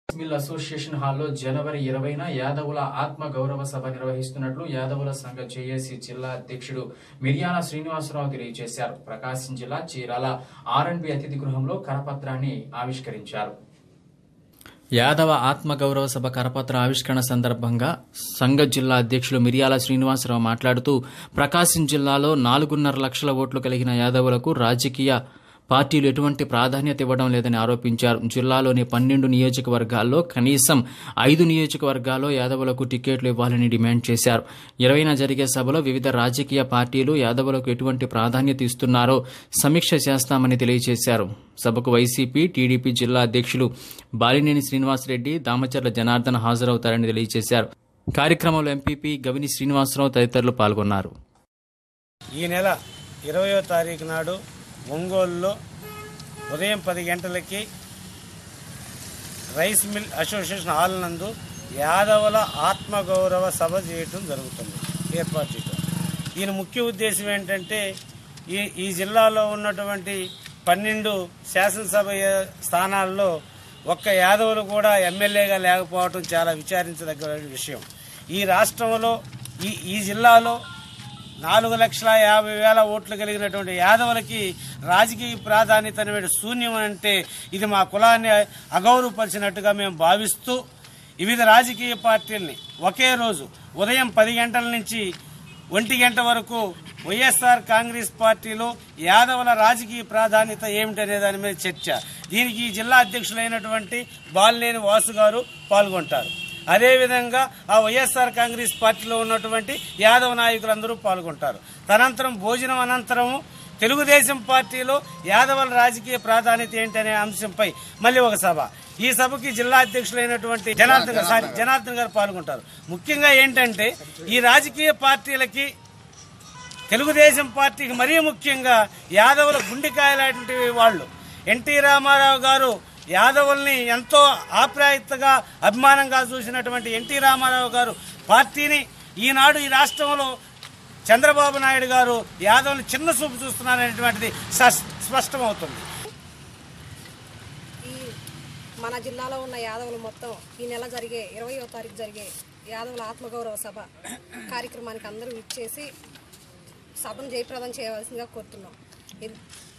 mill association హాల్లో జనవరి ఇరవైన యాదవుల ఆత్మ గౌరవ సభ నిర్వహిస్తున్నట్లు యాదవుల సంఘ జేఏసీ జిల్లా అధ్యక్షుడు మిర్యాల శ్రీనివాసరావు తెలియజేశారు ప్రకాశం జిల్లా చీరాల ఆర్ఎండ్బి అతిథి గృహంలో కరపత్రాన్ని ఆవిష్కరించారు యాదవ ఆత్మగౌరవ సభ కరపత్ర ఆవిష్కరణ సందర్భంగా సంఘ జిల్లా అధ్యక్షులు మిర్యాల శ్రీనివాసరావు మాట్లాడుతూ ప్రకాశం జిల్లాలో నాలుగున్నర లక్షల ఓట్లు కలిగిన యాదవులకు రాజకీయ పార్టీలు ఎటువంటి ప్రాధాన్యత ఇవ్వడం లేదని ఆరోపించారు జిల్లాలోని పన్నెండు నియోజకవర్గాల్లో కనీసం ఐదు నియోజకవర్గాల్లో యాదవులకు టికెట్లు ఇవ్వాలని డిమాండ్ చేశారు ఇరవైన జరిగే సభలో వివిధ రాజకీయ పార్టీలు యాదవులకు ఎటువంటి ప్రాధాన్యత ఇస్తున్నారో సమీక్ష చేస్తామని తెలియజేశారు సభకు వైసీపీ టీడీపీ జిల్లా అధ్యక్షులు బాలినేని శ్రీనివాసరెడ్డి దామచర్ల జనార్దన్ హాజరవుతారని తెలియజేశారు కార్యక్రమంలో ఎంపీపీ గవిని శ్రీనివాసరావు తదితరులు పాల్గొన్నారు ఈ నెల ఇరవయో తారీఖు నాడు ఒంగోలులో ఉదయం పది గంటలకి రైస్ మిల్ అసోసియేషన్ హాల్ నందు యాదవుల ఆత్మగౌరవ సభ చేయటం జరుగుతుంది ఏర్పాటు చేయటం దీని ముఖ్య ఉద్దేశం ఏంటంటే ఈ ఈ జిల్లాలో ఉన్నటువంటి పన్నెండు శాసనసభ స్థానాల్లో ఒక్క యాదవులు కూడా ఎమ్మెల్యేగా లేకపోవడం చాలా విచారించదగ్గ విషయం ఈ రాష్ట్రంలో ఈ ఈ జిల్లాలో నాలుగు లక్షల యాభై వేల ఓట్లు కలిగినటువంటి యాదవులకి రాజకీయ ప్రాధాన్యత అనేది శూన్యం అంటే ఇది మా కులాన్ని అగౌరవపరిచినట్టుగా మేము భావిస్తూ వివిధ రాజకీయ పార్టీల్ని ఒకే రోజు ఉదయం పది గంటల నుంచి ఒంటి గంట వరకు వైఎస్ఆర్ కాంగ్రెస్ పార్టీలో యాదవుల రాజకీయ ప్రాధాన్యత ఏమిటనే దాని మీద చర్చ దీనికి ఈ జిల్లా అధ్యక్షులైనటువంటి బాలినేని వాసు గారు పాల్గొంటారు అదేవిధంగా ఆ వైఎస్ఆర్ కాంగ్రెస్ పార్టీలో ఉన్నటువంటి యాదవ నాయకులందరూ పాల్గొంటారు తనంతరం భోజనం అనంతరము తెలుగుదేశం పార్టీలో యాదవుల రాజకీయ ప్రాధాన్యత ఏంటనే అంశంపై మళ్ళీ ఒక సభ ఈ సభకి జిల్లా అధ్యక్షులైనటువంటి జనార్దన్ గారు సారీ జనార్దన్ గారు పాల్గొంటారు ముఖ్యంగా ఏంటంటే ఈ రాజకీయ పార్టీలకి తెలుగుదేశం పార్టీకి మరీ ముఖ్యంగా యాదవుల గుండెకాయలాంటి వాళ్ళు ఎన్టీ రామారావు గారు యాదవుల్ని ఎంతో ఆప్యాయతగా అభిమానంగా చూసినటువంటి ఎన్టీ రామారావు గారు పార్టీని ఈనాడు ఈ రాష్ట్రంలో చంద్రబాబు నాయుడు గారు యాదవ్ని చిన్న చూపు చూస్తున్నారనేటువంటిది సస్- స్పష్టమవుతుంది ఈ మన జిల్లాలో ఉన్న యాదవులు మొత్తం ఈ నెల జరిగే ఇరవయో తారీఖు జరిగే యాదవుల ఆత్మగౌరవ సభ కార్యక్రమానికి అందరూ ఇచ్చేసి సభను జయప్రదం చేయవలసిందిగా కోరుతున్నాం ఇది